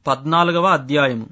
పద్నాలుగవ అధ్యాయము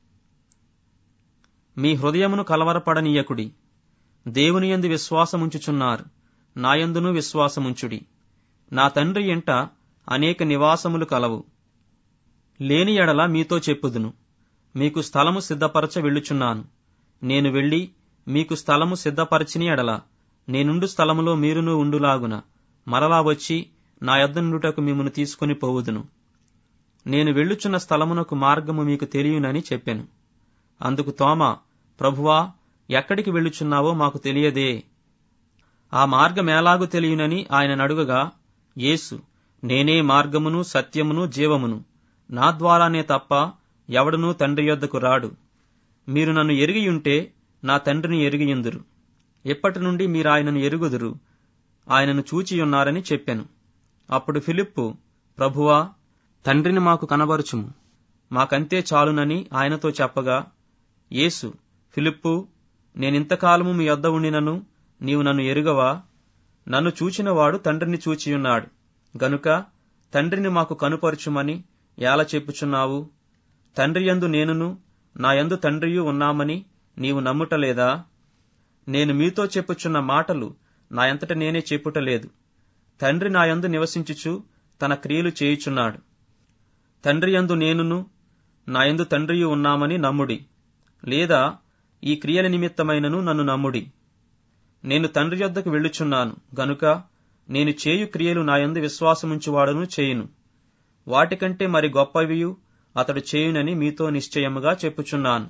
మీ హృదయమును కలవరపడనీయకుడి దేవుని యందు విశ్వాసముంచుచున్నారు నాయందును విశ్వాసముంచుడి నా తండ్రి ఎంట అనేక నివాసములు కలవు లేని ఎడల మీతో చెప్పుదును మీకు స్థలము సిద్ధపరచ వెళ్ళుచున్నాను నేను వెళ్ళి మీకు స్థలము సిద్ధపరచిన ఎడల నేనుండు స్థలములో మీరును ఉండులాగున మరలా వచ్చి నా యొద్ద నుండుటకు మిమ్మను తీసుకుని పోవుదును నేను వెళ్ళుచున్న స్థలమునకు మార్గము మీకు తెలియనని చెప్పాను అందుకు తోమా ప్రభువా ఎక్కడికి వెళ్ళుచున్నావో మాకు తెలియదే ఆ మార్గమేలాగు తెలియనని ఆయన నడుగగా యేసు నేనే మార్గమును సత్యమును జీవమును నా ద్వారానే తప్ప ఎవడనూ తండ్రి యొద్దకు రాడు మీరు నన్ను ఎరిగియుంటే నా తండ్రిని ఎరిగియుందురు ఎప్పటి నుండి మీరు ఆయనను ఎరుగుదురు ఆయనను చూచియున్నారని చెప్పాను అప్పుడు ఫిలిప్పు ప్రభువా తండ్రిని మాకు కనబరుచుము మాకంతే చాలునని ఆయనతో చెప్పగా యేసు ఫిలిప్పు నేనింతకాలము మీ యొద్ద ఉండినను నీవు నన్ను ఎరుగవా నన్ను చూచినవాడు తండ్రిని చూచియున్నాడు గనుక తండ్రిని మాకు కనుపరుచుమని ఎలా చెప్పుచున్నావు తండ్రి యందు నేనును నా యందు తండ్రియు ఉన్నామని నీవు నమ్ముటలేదా నేను మీతో చెప్పుచున్న మాటలు నా ఎంతట నేనే చెప్పుటలేదు తండ్రి నా యందు నివసించుచు తన క్రియలు చేయుచున్నాడు తండ్రి యందు నేనును నా యందు తండ్రియు ఉన్నామని నమ్ముడి లేదా ఈ క్రియల నిమిత్తమైనను నన్ను నమ్ముడి నేను తండ్రి యొద్దకు వెళ్ళుచున్నాను గనుక నేను చేయు క్రియలు నా యందు విశ్వాసముంచువాడును చేయును వాటికంటే మరి గొప్పవియు అతడు చేయునని మీతో నిశ్చయముగా చెప్పుచున్నాను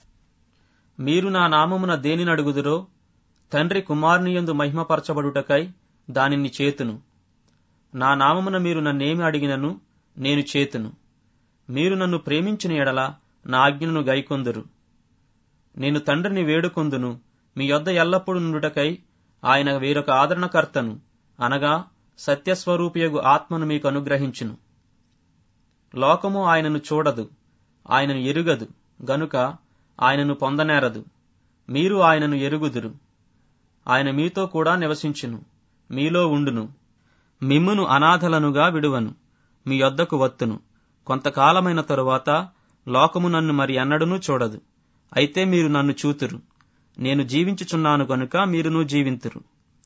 మీరు నా నామమున దేనిని అడుగుదురో తండ్రి కుమారునియందు మహిమపరచబడుటకై దానిని చేతును నా నామమున మీరు నన్నేమి అడిగినను నేను చేతును మీరు నన్ను ప్రేమించిన ఎడల నా ఆజ్ఞను గైకొందురు నేను తండ్రిని వేడుకొందును మీ యొద్ద ఎల్లప్పుడూ నుండుటకై ఆయన వేరొక ఆదరణకర్తను అనగా సత్యస్వరూపియగు ఆత్మను మీకు అనుగ్రహించును లోకము ఆయనను చూడదు ఆయనను ఎరుగదు గనుక ఆయనను పొందనేరదు మీరు ఆయనను ఎరుగుదురు ఆయన మీతో కూడా నివసించును మీలో ఉండును మిమ్మును అనాథలనుగా విడువను మీ యొద్దకు వత్తును కొంతకాలమైన తరువాత లోకము నన్ను మరి ఎన్నడూనూ చూడదు అయితే మీరు నన్ను చూతురు నేను జీవించుచున్నాను గనుక మీరును జీవింతురు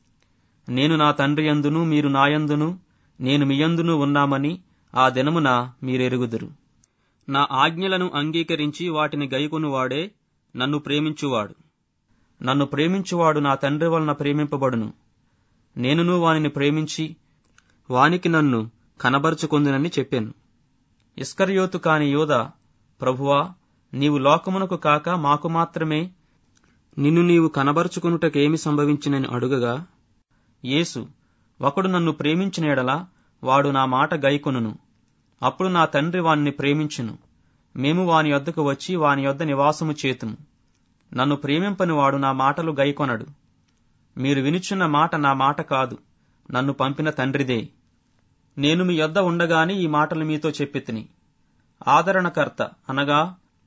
నేను నా తండ్రి యందును మీరు నాయందును నేను మీయందును ఉన్నామని ఆ దినమున మీరెరుగుదురు నా ఆజ్ఞలను అంగీకరించి వాటిని గైకొనువాడే నన్ను ప్రేమించువాడు నన్ను ప్రేమించువాడు నా తండ్రి వలన ప్రేమింపబడును నేనును వానిని ప్రేమించి వానికి నన్ను కనబరుచుకొందునని చెప్పాను ఇస్కర్యోతు కాని యోధ ప్రభువా నీవు లోకమునకు కాక మాకు మాత్రమే నిన్ను నీవు కనబరుచుకొనుటకేమి సంభవించినని అడుగగా యేసు ఒకడు నన్ను ప్రేమించిన ఎడల వాడు నా మాట గైకొనును అప్పుడు నా తండ్రి వానిని ప్రేమించును మేము వాని యొద్దకు వచ్చి వాని యొద్ద నివాసము చేతుము నన్ను ప్రేమింపని వాడు నా మాటలు గైకొనడు మీరు వినుచున్న మాట నా మాట కాదు నన్ను పంపిన తండ్రిదే నేను మీ యొద్ద ఉండగానే ఈ మాటలు మీతో చెప్పితిని ఆదరణకర్త అనగా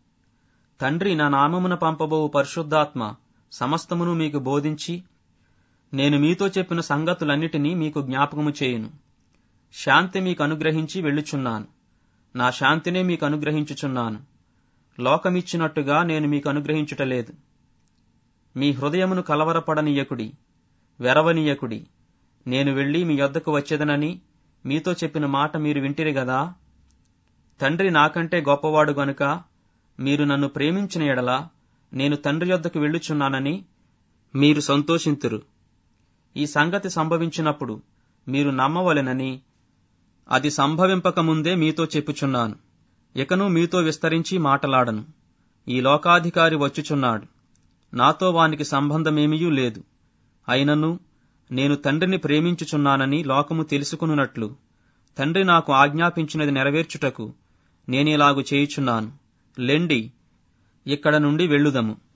తండ్రి నా నామమున పంపబోవు పరిశుద్ధాత్మ సమస్తమును మీకు బోధించి నేను మీతో చెప్పిన సంగతులన్నిటినీ మీకు జ్ఞాపకము చేయును శాంతి మీకు అనుగ్రహించి వెళ్ళుచున్నాను నా శాంతినే మీకు అనుగ్రహించుచున్నాను లోకమిచ్చినట్టుగా నేను మీకు అనుగ్రహించుటలేదు మీ హృదయమును కలవరపడనీయకుడి వెరవనీయకుడి నేను వెళ్ళి మీ యొద్దకు వచ్చేదనని మీతో చెప్పిన మాట మీరు వింటిరి గదా తండ్రి నాకంటే గొప్పవాడు గనుక మీరు నన్ను ప్రేమించిన ఎడల నేను తండ్రి యొద్దకు వెళ్ళుచున్నానని మీరు సంతోషింతురు ఈ సంగతి సంభవించినప్పుడు మీరు నమ్మవలెనని అది సంభవింపకముందే మీతో చెప్పుచున్నాను ఇకను మీతో విస్తరించి మాటలాడను ఈ లోకాధికారి వచ్చుచున్నాడు నాతో వానికి సంబంధమేమీయూ లేదు అయినను నేను తండ్రిని ప్రేమించుచున్నానని లోకము తెలుసుకున్నట్లు తండ్రి నాకు ఆజ్ఞాపించినది నెరవేర్చుటకు నేనిలాగు చేయుచున్నాను లెండి ఇక్కడ నుండి వెళ్ళుదము